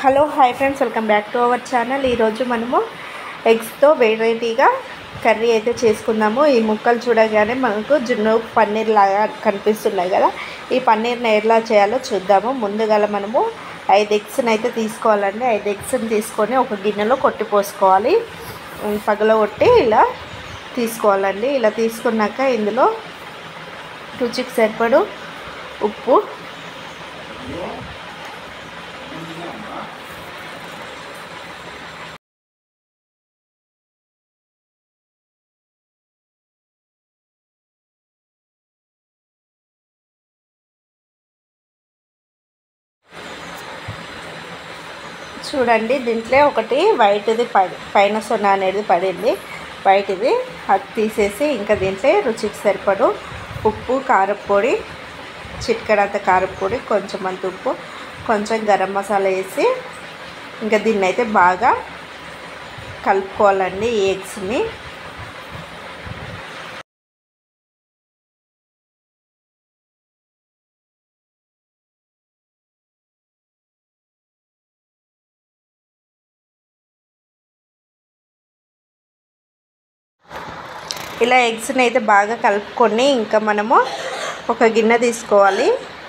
hello hi friends welcome back to our channel ఈరోజు మనము ఎగ్స్తో వెరైటీగా కర్రీ అయితే చేసుకుందాము ఈ ముక్కలు చూడగానే మనకు జున్ను పన్నీర్ లాగా కనిపిస్తున్నాయి కదా ఈ పన్నీర్ని ఎలా చేయాలో చూద్దాము ముందుగా మనము ఐదు ఎగ్స్ని అయితే తీసుకోవాలండి ఐదు ఎగ్స్ని తీసుకొని ఒక గిన్నెలో కొట్టి పోసుకోవాలి ఉమ్, పగలగొట్టి ఇలా తీసుకోవాలండి ఇలా తీసుకున్నాక ఇందులో రుచికి సరిపడు ఉప్పు చూడండి దీంట్లో ఒకటి వైట్ది పడి పైన సొన అనేది పడింది వైట్ది అది తీసేసి ఇంకా దీంట్లో రుచికి సరిపడు ఉప్పు కారపొడి చిటికడంత కారపొడి కొంచెం అంత ఉప్పు కొంచెం గరం మసాలా వేసి ఇంకా దీన్ని అయితే బాగా కలుపుకోవాలండి ఈ ఎగ్స్ని ఇలా ఎగ్స్ని అయితే బాగా కలుపుకొని ఇంకా మనము ఒక గిన్నె తీసుకోవాలి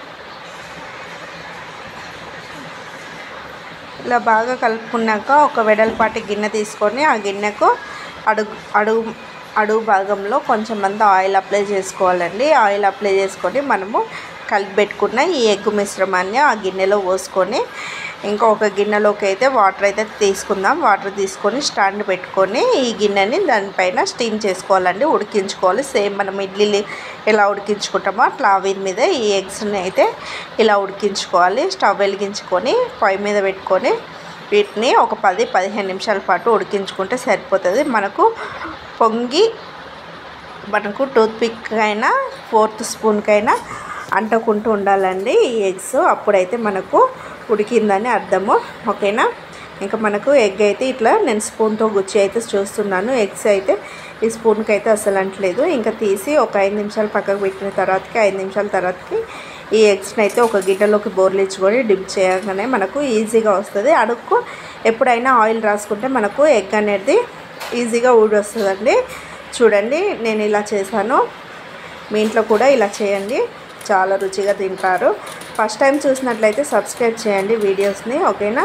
ఇలా బాగా కలుపుకున్నాక ఒక వెడల్పాటి గిన్నె తీసుకొని ఆ గిన్నెకు అడుగు అడుగు అడుగు భాగంలో కొంచెం అంత ఆయిల్ అప్లై చేసుకోవాలండి ఆయిల్ అప్లై చేసుకొని మనము కలిపి పెట్టుకున్న ఈ ఎగ్ మిశ్రమాన్ని ఆ గిన్నెలో పోసుకొని ఇంకా ఒక గిన్నెలోకి అయితే వాటర్ అయితే తీసుకుందాం వాటర్ తీసుకొని స్టాండ్ పెట్టుకొని ఈ గిన్నెని దానిపైన స్టీమ్ చేసుకోవాలండి ఉడికించుకోవాలి సేమ్ మనం ఇడ్లీ ఎలా ఉడికించుకుంటామో అట్లా ఆవిరి మీద ఈ ఎగ్స్ని అయితే ఇలా ఉడికించుకోవాలి స్టవ్ వెలిగించుకొని పొయ్యి మీద పెట్టుకొని వీటిని ఒక పది పదిహేను నిమిషాల పాటు ఉడికించుకుంటే సరిపోతుంది మనకు పొంగి మనకు టూత్పిక్ అయినా ఫోర్త్ స్పూన్కైనా అంటకుంటూ ఉండాలండి ఈ ఎగ్స్ అప్పుడైతే మనకు ఉడికిందని అర్థము ఓకేనా ఇంకా మనకు ఎగ్ అయితే ఇట్లా నేను స్పూన్తో గుచ్చి అయితే చూస్తున్నాను ఎగ్స్ అయితే ఈ స్పూన్కి అయితే అసలు అంటలేదు ఇంకా తీసి ఒక ఐదు నిమిషాలు పక్కకు పెట్టిన తర్వాతకి ఐదు నిమిషాల తర్వాతకి ఈ ఎగ్స్ని అయితే ఒక గిన్నెలోకి బోర్లించుకొని డిప్ చేయగానే మనకు ఈజీగా వస్తుంది అడుక్కు ఎప్పుడైనా ఆయిల్ రాసుకుంటే మనకు ఎగ్ అనేది ఈజీగా ఊడి వస్తుందండి చూడండి నేను ఇలా చేశాను మీ ఇంట్లో కూడా ఇలా చేయండి చాలా రుచిగా తింటారు ఫస్ట్ టైం చూసినట్లయితే సబ్స్క్రైబ్ చేయండి వీడియోస్ని ఓకేనా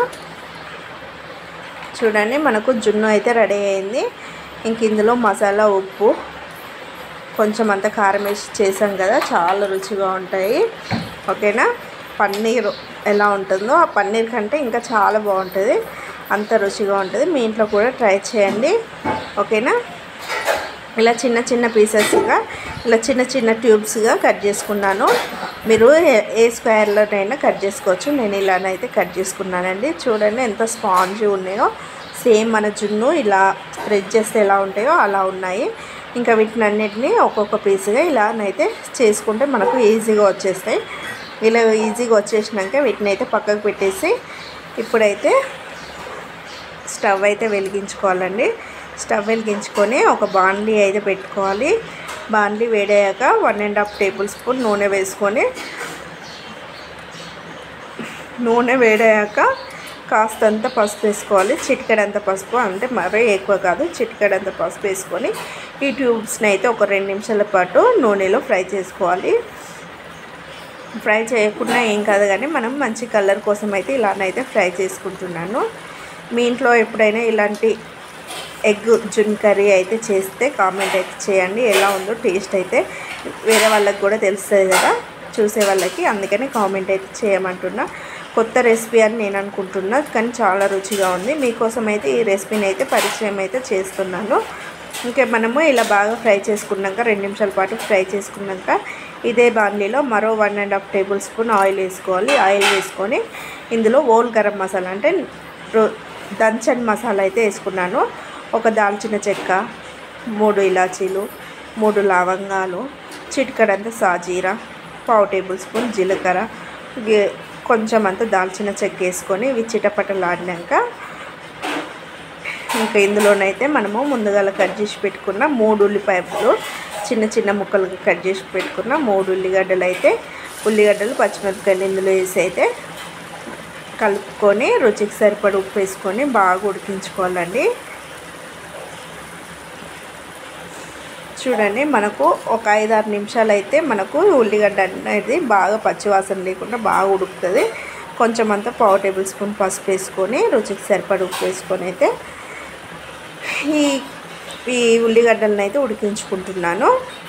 చూడండి మనకు జున్ను అయితే రెడీ అయింది ఇంక ఇందులో మసాలా ఉప్పు కొంచెం అంత కారం వేసి చేసాం కదా చాలా రుచిగా ఉంటాయి ఓకేనా పన్నీర్ ఎలా ఉంటుందో ఆ పన్నీర్ కంటే ఇంకా చాలా బాగుంటుంది అంత రుచిగా ఉంటుంది మీ ఇంట్లో కూడా ట్రై చేయండి ఓకేనా ఇలా చిన్న చిన్న పీసెస్గా ఇలా చిన్న చిన్న ట్యూబ్స్గా కట్ చేసుకున్నాను మీరు ఏ- ఏ స్క్వేర్లోనైనా కట్ చేసుకోవచ్చు నేను ఇలానైతే కట్ చేసుకున్నానండి చూడండి ఎంత స్పాంజీ ఉన్నాయో సేమ్ మన జున్ను ఇలా స్ప్రెడ్ చేస్తే ఎలా ఉంటాయో అలా ఉన్నాయి ఇంకా వీటిని అన్నిటిని ఒక్కొక్క పీస్గా ఇలానైతే చేసుకుంటే మనకు ఈజీగా వచ్చేస్తాయి ఇలా ఈజీగా వచ్చేసినాక వీటిని అయితే పక్కకు పెట్టేసి ఇప్పుడైతే స్టవ్ అయితే వెలిగించుకోవాలండి స్టవ్ వెలిగించుకొని ఒక బాండ్లీ అయితే పెట్టుకోవాలి బాండ్లీ వేడయ్యాక one and half tablespoon నూనె వేసుకొని నూనె వేడయ్యాక కాస్తంత పసుపు వేసుకోవాలి చిటికెడంత పసుపు అంటే మరీ ఎక్కువ కాదు చిటికెడంత పసుపు వేసుకొని ఈ ట్యూబ్స్ని అయితే ఒక రెండు నిమిషాల పాటు నూనెలో ఫ్రై చేసుకోవాలి ఫ్రై చేయకుండా ఏం కాదు కానీ మనం మంచి కలర్ కోసం అయితే ఇలానైతే ఫ్రై చేసుకుంటున్నాను మీ ఇంట్లో ఎప్పుడైనా ఇలాంటి ఎగ్ జున్ కర్రీ అయితే చేస్తే కామెంట్ అయితే చేయండి ఎలా ఉందో టేస్ట్ అయితే వేరే వాళ్ళకి కూడా తెలుస్తుంది కదా చూసే వాళ్ళకి అందుకని కామెంట్ అయితే చేయమంటున్నా కొత్త రెసిపీ అని నేను అనుకుంటున్నా కానీ చాలా రుచిగా ఉంది మీకోసం అయితే ఈ రెసిపీని అయితే పరిచయం అయితే చేస్తున్నాను ఇంకా మనము ఇలా బాగా ఫ్రై చేసుకున్నాక రెండు నిమిషాల పాటు ఫ్రై చేసుకున్నాక ఇదే బాండ్లీలో మరో one and half tablespoon oil వేసుకోవాలి ఆయిల్ వేసుకొని ఇందులో ఓల్ గరం మసాలా అంటే రో- దంచని మసాలా అయితే వేసుకున్నాను ఒక దాల్చిన చెక్క మూడు ఇలాచీలు మూడు లవంగాలు చిటికడంత సాజీరా పావు టేబుల్ స్పూన్ జీలకర్ర గి- కొంచెం అంత దాల్చిన చెక్క వేసుకొని ఇవి చిటపటలాడినాక ఇంకా ఇందులోనైతే మనము ముందుగా కట్ చేసి పెట్టుకున్న మూడు ఉల్లిపాయలు చిన్న చిన్న ముక్కలుగా కట్ చేసి పెట్టుకున్న మూడు ఉల్లిగడ్డలు అయితే ఉల్లిగడ్డలు పచ్చిమిరపకాయలు ఇందులో వేసి అయితే కలుపుకొని రుచికి సరిపడి ఉప్పు వేసుకొని బాగా ఉడికించుకోవాలండి చూడండి మనకు ఒక ఐదు ఆరు నిమిషాలు అయితే మనకు ఉల్లిగడ్డ అనేది బాగా పచ్చివాసన లేకుండా బాగా ఉడుకుతుంది కొంచెం అంతా పావు టేబుల్ స్పూన్ పసుపు వేసుకొని రుచికి సరిపడి ఉప్పు వేసుకొని అయితే ఈ ఈ ఉల్లిగడ్డలను అయితే ఉడికించుకుంటున్నాను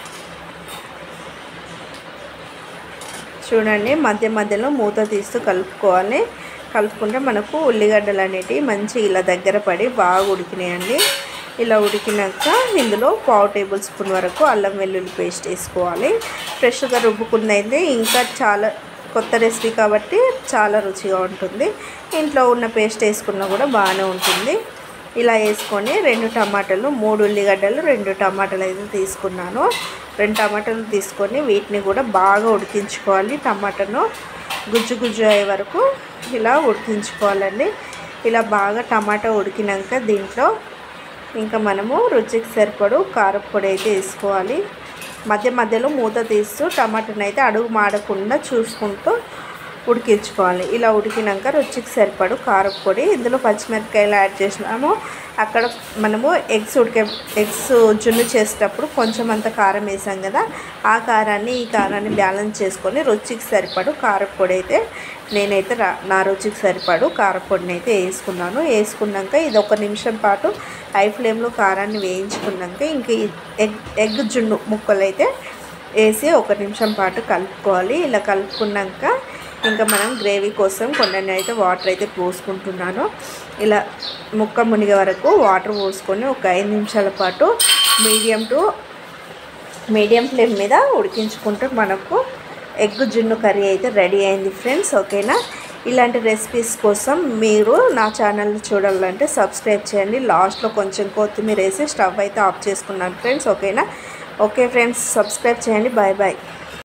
చూడండి మధ్య మధ్యలో మూత తీస్తూ కలుపుకోవాలి కలుపుకుంటే మనకు ఉల్లిగడ్డలు అనేటివి మంచి ఇలా దగ్గర పడి బాగా ఉడికినాయండి ఇలా ఉడికినాక ఇందులో పావు టేబుల్ స్పూన్ వరకు అల్లం వెల్లుల్లి పేస్ట్ వేసుకోవాలి ఫ్రెష్గా రుబ్బుకున్నది ఇంకా చాలా కొత్త రెసిపీ కాబట్టి చాలా రుచిగా ఉంటుంది ఇంట్లో ఉన్న పేస్ట్ వేసుకున్నా కూడా బాగానే ఉంటుంది ఇలా వేసుకొని రెండు టమాటాలు మూడు ఉల్లిగడ్డలు రెండు టమాటాలు అయితే తీసుకున్నాను రెండు టమాటాలు తీసుకొని వీటిని కూడా బాగా ఉడికించుకోవాలి టమాటాను గుజ్జు గుజ్జు అయ్యే వరకు ఇలా ఉడికించుకోవాలండి ఇలా బాగా టమాటా ఉడికినాక దీంట్లో ఇంకా మనము రుచికి సరిపడు కారపొడి అయితే వేసుకోవాలి మధ్య మధ్యలో మూత తీస్తూ టమాటాని అయితే అడుగు మాడకుండా చూసుకుంటూ ఉడికించుకోవాలి ఇలా ఉడికినాక రుచికి సరిపడు కారపొడి ఇందులో పచ్చిమిరపకాయలు యాడ్ చేసినాము అక్కడ మనము ఎగ్స్ ఉడికే ఎగ్స్ జున్ను చేసేటప్పుడు కొంచెం అంత కారం వేసాం కదా ఆ కారాన్ని ఈ కారాన్ని బ్యాలెన్స్ చేసుకొని రుచికి సరిపడు కారపొడి అయితే నేనైతే రా నా రుచికి సరిపడు కారపొడిని అయితే వేసుకున్నాను వేసుకున్నాక ఇది ఒక నిమిషం పాటు హై ఫ్లేమ్లో కారాన్ని వేయించుకున్నాక ఇంక ఈ ఎగ్ ఎగ్ జున్ను ముక్కలు అయితే వేసి ఒక నిమిషం పాటు కలుపుకోవాలి ఇలా కలుపుకున్నాక ఇంకా మనం గ్రేవీ కోసం కొన్ని అయితే వాటర్ అయితే పోసుకుంటున్నాను ఇలా ముక్క మునిగే వరకు వాటర్ పోసుకొని ఒక ఐదు నిమిషాల పాటు మీడియం టు మీడియం ఫ్లేమ్ మీద ఉడికించుకుంటే మనకు ఎగ్ జున్ను కర్రీ అయితే రెడీ అయింది ఫ్రెండ్స్ ఓకేనా ఇలాంటి రెసిపీస్ కోసం మీరు నా ఛానల్ చూడాలంటే సబ్స్క్రైబ్ చేయండి లాస్ట్లో కొంచెం కొత్తిమీర వేసి స్టవ్ అయితే ఆఫ్ చేసుకున్నాను ఫ్రెండ్స్ ఓకేనా ఓకే ఫ్రెండ్స్ సబ్స్క్రైబ్ చేయండి బాయ్ బాయ్